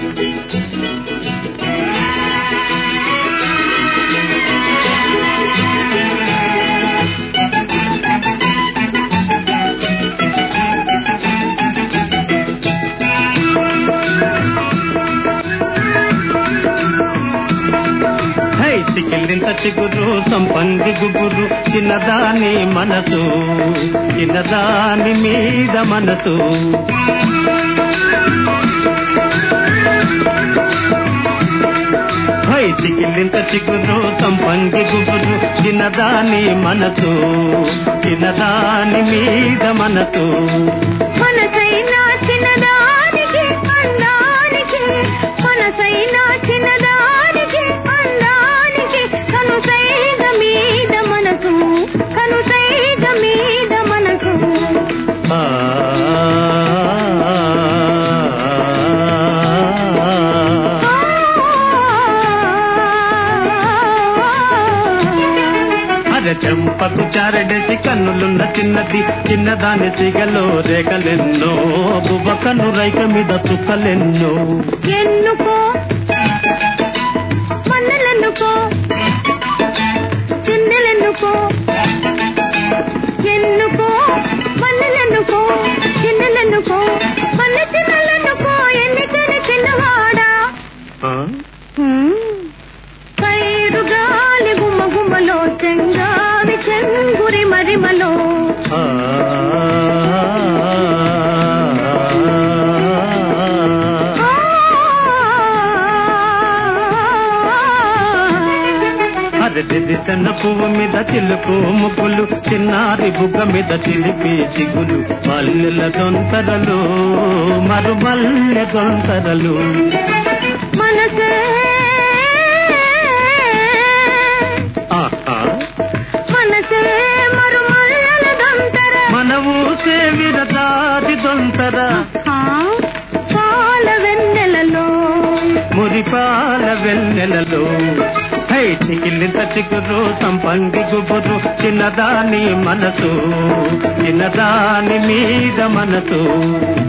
High చికిలింత చిగురు సంపంగి గుగురు చిన్నదాని మనసు చిన్నదాని మీద మనసు హై చికిలింత చిగురు సంపంగి గుగురు చిన్నదాని మనసు చిన్నదాని మీద మనసు మనసైనా చిన్నదానికి అందానికి మనసైనా చిన్నదానికి అందానికి కనుసైగ మీద మనసు కనుసైగ మీద మనసు ఆ అరే చెంపకు చారడేసి కన్నులున్న చిన్నది చిన్నదాని సిగలో రేఖలెన్నో బువ్వ కన్ను రైక మీద చుక్కలెన్నో ఎన్నుకో మన్నెలెన్నుకో చిన్నెలెన్నుకో ఎన్నుకో మన్నెలెన్నుకో చిన్నెలెన్నుకో మన్న చిన్నెలెన్నుకో ఎన్నికని చిన్నవాడా ఆ? పైరు గాలి గుమ్మ గుమ్మలో చెంగావి చెంగురి మరిమలో ఆ. అరే దిది సన్న పువ్వు మీద చిలుకు ముగ్గులు చిన్నారి బుగ్గ మీద చిలిపి చిగులు మల్లెల దొంతరలు మరు మల్లె దొంతరలు మనసే ఆహా. మనసే మరుమల్లల దొంతర మన ఊసే విరదాది దొంతర పాల వెన్నెలలో మురిపాల వెన్నెలలో హై చికిలింత చిగురు సంపంగి గుబురు చిన్నదాని మనసు చిన్నదాని మీద మనసు